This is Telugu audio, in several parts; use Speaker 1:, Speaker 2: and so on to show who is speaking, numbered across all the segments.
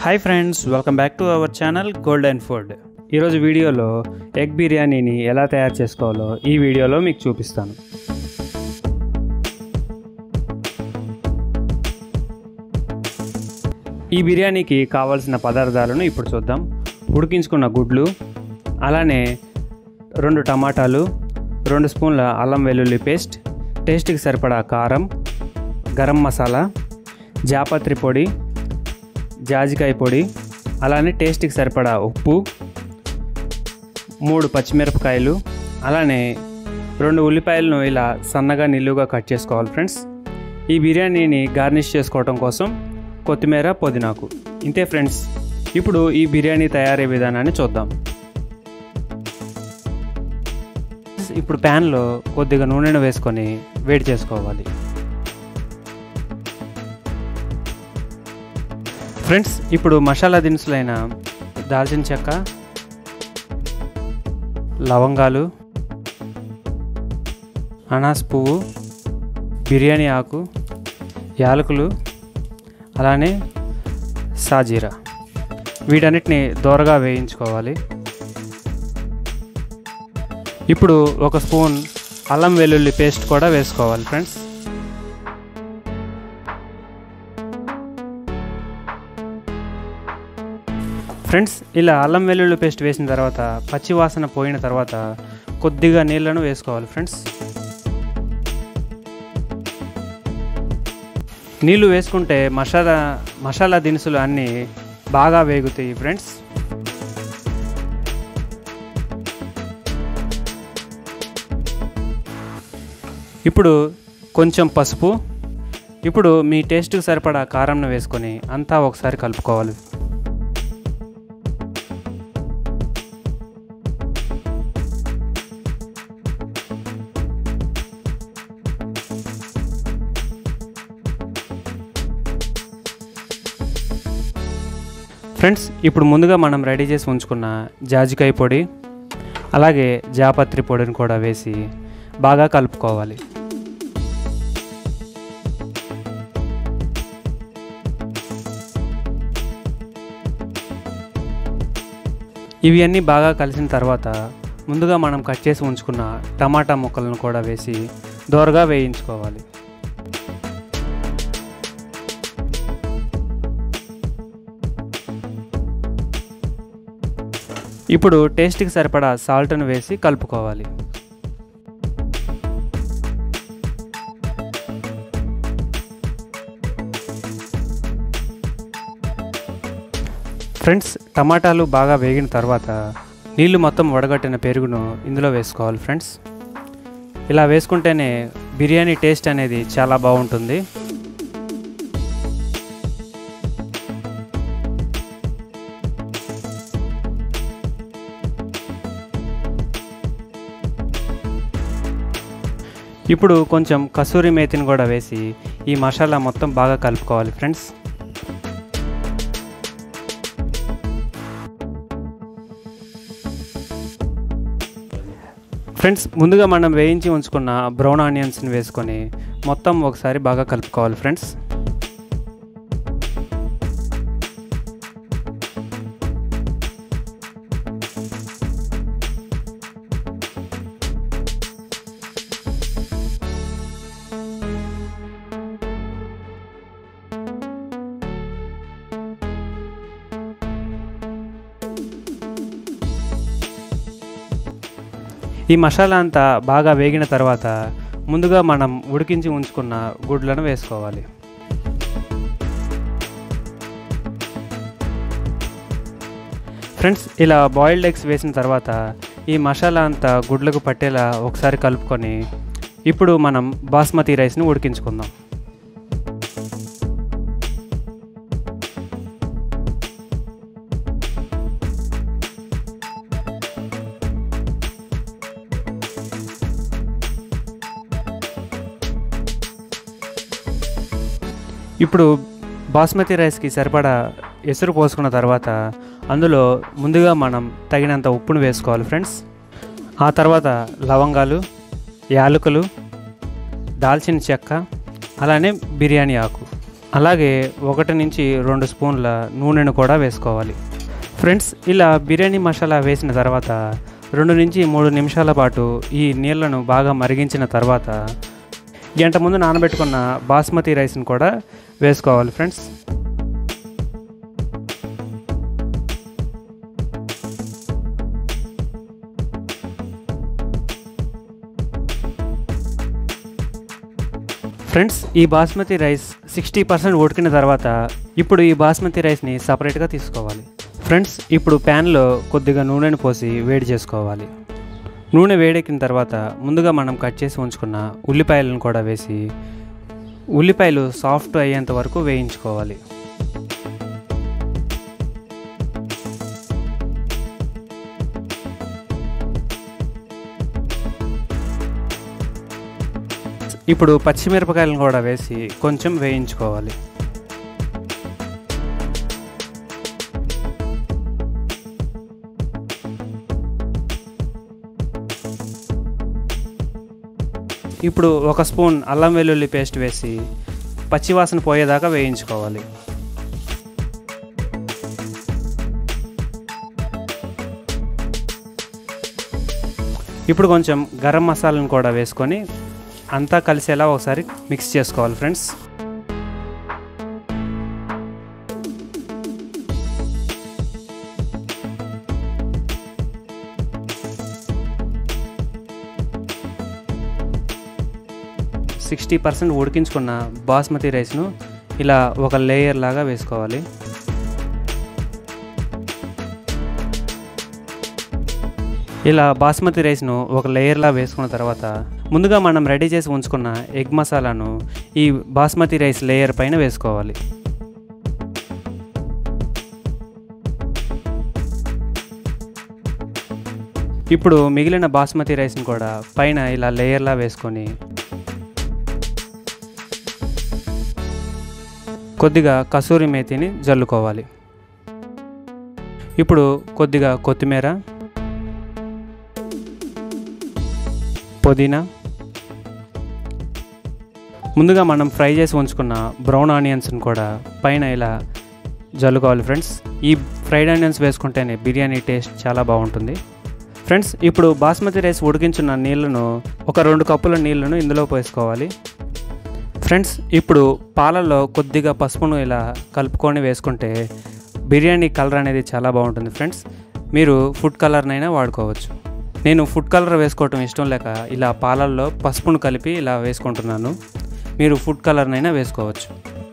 Speaker 1: hi friends welcome back to our channel gold and food ఈరోజు వీడియోలో ఎగ్ బిర్యానీని ఎలా తయారు చేసుకోవాలో ఈ వీడియోలో మీకు చూపిస్తాను ఈ బిర్యానీకి కావాల్సిన పదార్థాలను ఇప్పుడు చూద్దాం ఉడికించుకున్న గుడ్లు అలానే రెండు టమాటాలు రెండు స్పూన్ల అల్లం వెల్లుల్లి పేస్ట్ టేస్ట్కి సరిపడా కారం గరం మసాలా జాపత్రి పొడి జాజికాయ పొడి అలానే టేస్ట్కి సరిపడా ఉప్పు మూడు పచ్చిమిరపకాయలు అలానే రెండు ఉల్లిపాయలను ఇలా సన్నగా నిలువుగా కట్ చేసుకోవాలి ఫ్రెండ్స్ ఈ బిర్యానీని గార్నిష్ చేసుకోవటం కోసం కొత్తిమీర పుదీనాకు ఇంతే ఫ్రెండ్స్ ఇప్పుడు ఈ బిర్యానీ తయారీ విధానాన్ని చూద్దాం ఇప్పుడు ప్యాన్లో కొద్దిగా నూనెను వేసుకొని వేడి చేసుకోవాలి ఫ్రెండ్స్ ఇప్పుడు మసాలా దినుసులైన దాల్చిన చెక్క లవంగాలు అనాస్ పువ్వు బిర్యానీ ఆకు యాలకులు అలానే సాజీరా వీటన్నిటిని దోరగా వేయించుకోవాలి ఇప్పుడు ఒక స్పూన్ అల్లం వెల్లుల్లి పేస్ట్ కూడా వేసుకోవాలి ఫ్రెండ్స్ ఫ్రెండ్స్ ఇలా అల్లం వెల్లుల్లి పేస్ట్ వేసిన తర్వాత పచ్చి వాసన పోయిన తర్వాత కొద్దిగా నీళ్ళను వేసుకోవాలి ఫ్రెండ్స్ నీళ్ళు వేసుకుంటే మసాలా మసాలా దినుసులు అన్నీ బాగా వేగుతాయి ఫ్రెండ్స్ ఇప్పుడు కొంచెం పసుపు ఇప్పుడు మీ టేస్ట్కి సరిపడా కారంను వేసుకొని అంతా ఒకసారి కలుపుకోవాలి ఫ్రెండ్స్ ఇప్పుడు ముందుగా మనం రెడీ చేసి ఉంచుకున్న జాజికాయ పొడి అలాగే జాపత్రి పొడిని కూడా వేసి బాగా కలుపుకోవాలి ఇవి అన్నీ బాగా కలిసిన తర్వాత ముందుగా మనం కట్ చేసి ఉంచుకున్న టమాటా ముక్కలను కూడా వేసి దోరగా వేయించుకోవాలి ఇప్పుడు టేస్ట్కి సరిపడా సాల్ట్ను వేసి కలుపుకోవాలి ఫ్రెండ్స్ టమాటాలు బాగా వేగిన తర్వాత నీళ్లు మొత్తం వడగట్టిన పెరుగును ఇందులో వేసుకోవాలి ఫ్రెండ్స్ ఇలా వేసుకుంటేనే బిర్యానీ టేస్ట్ అనేది చాలా బాగుంటుంది ఇప్పుడు కొంచెం కసూరి మేతిని కూడా వేసి ఈ మసాలా మొత్తం బాగా కలుపుకోవాలి ఫ్రెండ్స్ ఫ్రెండ్స్ ముందుగా మనం వేయించి ఉంచుకున్న బ్రౌన్ ఆనియన్స్ని వేసుకొని మొత్తం ఒకసారి బాగా కలుపుకోవాలి ఫ్రెండ్స్ ఈ మసాలా అంతా బాగా వేగిన తర్వాత ముందుగా మనం ఉడికించి ఉంచుకున్న గుడ్లను వేసుకోవాలి ఫ్రెండ్స్ ఇలా బాయిల్డ్ ఎగ్స్ వేసిన తర్వాత ఈ మసాలా అంతా గుడ్లకు పట్టేలా ఒకసారి కలుపుకొని ఇప్పుడు మనం బాస్మతి రైస్ని ఉడికించుకుందాం ఇప్పుడు బాస్మతి రైస్కి సరిపడా ఎసురు పోసుకున్న తర్వాత అందులో ముందుగా మనం తగినంత ఉప్పును వేసుకోవాలి ఫ్రెండ్స్ ఆ తర్వాత లవంగాలు యాలకులు దాల్చిన చెక్క అలానే బిర్యానీ ఆకు అలాగే ఒకటి నుంచి రెండు స్పూన్ల నూనెను కూడా వేసుకోవాలి ఫ్రెండ్స్ ఇలా బిర్యానీ మసాలా వేసిన తర్వాత రెండు నుంచి మూడు నిమిషాల పాటు ఈ నీళ్లను బాగా మరిగించిన తర్వాత గంట ముందు నానబెట్టుకున్న బాస్మతి రైస్ని కూడా వేసుకోవాలి ఫ్రెండ్స్ ఫ్రెండ్స్ ఈ బాస్మతి రైస్ సిక్స్టీ పర్సెంట్ ఉడికిన తర్వాత ఇప్పుడు ఈ బాస్మతి రైస్ని సపరేట్గా తీసుకోవాలి ఫ్రెండ్స్ ఇప్పుడు ప్యాన్లో కొద్దిగా నూనెను పోసి వేడి చేసుకోవాలి నూనె వేడెక్కిన తర్వాత ముందుగా మనం కట్ చేసి ఉంచుకున్న ఉల్లిపాయలను కూడా వేసి ఉల్లిపాయలు సాఫ్ట్ అయ్యేంత వరకు వేయించుకోవాలి ఇప్పుడు పచ్చిమిరపకాయలను కూడా వేసి కొంచెం వేయించుకోవాలి ఇప్పుడు ఒక స్పూన్ అల్లం వెల్లుల్లి పేస్ట్ వేసి పచ్చివాసన పోయేదాకా వేయించుకోవాలి ఇప్పుడు కొంచెం గరం మసాలాను కూడా వేసుకొని అంతా కలిసేలా ఒకసారి మిక్స్ చేసుకోవాలి ఫ్రెండ్స్ సిక్స్టీ పర్సెంట్ ఉడికించుకున్న బాస్మతి రైస్ను ఇలా ఒక లేయర్ లాగా వేసుకోవాలి ఇలా బాస్మతి రైస్ను ఒక లేయర్లా వేసుకున్న తర్వాత ముందుగా మనం రెడీ చేసి ఉంచుకున్న ఎగ్ మసాలాను ఈ బాస్మతి రైస్ లేయర్ పైన వేసుకోవాలి ఇప్పుడు మిగిలిన బాస్మతి రైస్ని కూడా పైన ఇలా లేయర్లా వేసుకొని కొద్దిగా కసూరి మేతిని జల్లుకోవాలి ఇప్పుడు కొద్దిగా కొత్తిమీర పుదీనా ముందుగా మనం ఫ్రై చేసి ఉంచుకున్న బ్రౌన్ ఆనియన్స్ని కూడా పైన ఇలా జల్లుకోవాలి ఫ్రెండ్స్ ఈ ఫ్రైడ్ ఆనియన్స్ వేసుకుంటేనే బిర్యానీ టేస్ట్ చాలా బాగుంటుంది ఫ్రెండ్స్ ఇప్పుడు బాస్మతి రైస్ ఉడికించున్న నీళ్ళను ఒక రెండు కప్పుల నీళ్ళను ఇందులో పోసుకోవాలి ఫ్రెండ్స్ ఇప్పుడు పాలల్లో కొద్దిగా పసుపును ఇలా కలుపుకొని వేసుకుంటే బిర్యానీ కలర్ అనేది చాలా బాగుంటుంది ఫ్రెండ్స్ మీరు ఫుడ్ కలర్నైనా వాడుకోవచ్చు నేను ఫుడ్ కలర్ వేసుకోవటం ఇష్టం లేక ఇలా పాలల్లో పసుపును కలిపి ఇలా వేసుకుంటున్నాను మీరు ఫుడ్ కలర్నైనా వేసుకోవచ్చు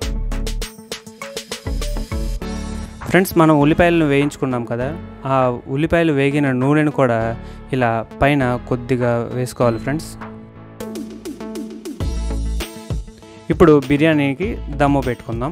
Speaker 1: ఫ్రెండ్స్ మనం ఉల్లిపాయలను వేయించుకున్నాం కదా ఆ ఉల్లిపాయలు వేగిన నూనెను కూడా ఇలా పైన కొద్దిగా వేసుకోవాలి ఫ్రెండ్స్ ఇప్పుడు బిర్యానీకి దమ్ము పెట్టుకుందాం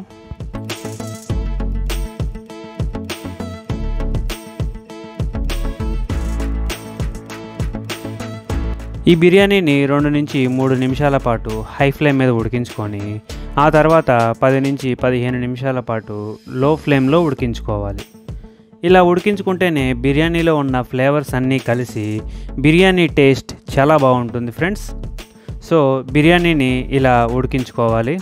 Speaker 1: ఈ బిర్యానీని రెండు నుంచి మూడు నిమిషాల పాటు హై ఫ్లేమ్ మీద ఉడికించుకొని ఆ తర్వాత పది నుంచి పదిహేను నిమిషాల పాటు లో ఫ్లేమ్లో ఉడికించుకోవాలి ఇలా ఉడికించుకుంటేనే బిర్యానీలో ఉన్న ఫ్లేవర్స్ అన్నీ కలిసి బిర్యానీ టేస్ట్ చాలా బాగుంటుంది ఫ్రెండ్స్ సో బిర్యానీని ఇలా ఉడికించుకోవాలి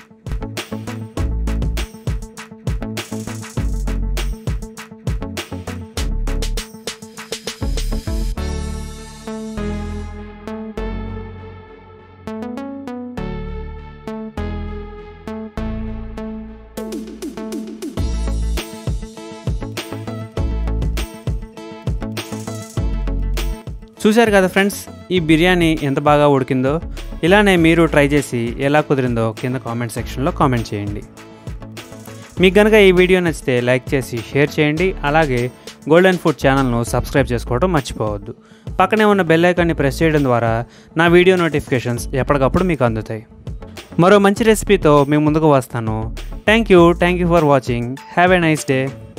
Speaker 1: చూశారు కదా ఫ్రెండ్స్ ఈ బిర్యానీ ఎంత బాగా ఉడికిందో ఇలానే మీరు ట్రై చేసి ఎలా కుదిరిందో కింద కామెంట్ సెక్షన్లో కామెంట్ చేయండి మీకు కనుక ఈ వీడియో నచ్చితే లైక్ చేసి షేర్ చేయండి అలాగే గోల్డెన్ ఫుడ్ ఛానల్ను సబ్స్క్రైబ్ చేసుకోవడం మర్చిపోవద్దు పక్కనే ఉన్న బెల్ ఐకాన్ని ప్రెస్ చేయడం ద్వారా నా వీడియో నోటిఫికేషన్స్ ఎప్పటికప్పుడు మీకు అందుతాయి మరో మంచి రెసిపీతో మీ ముందుకు వస్తాను thank you thank you for watching have a nice day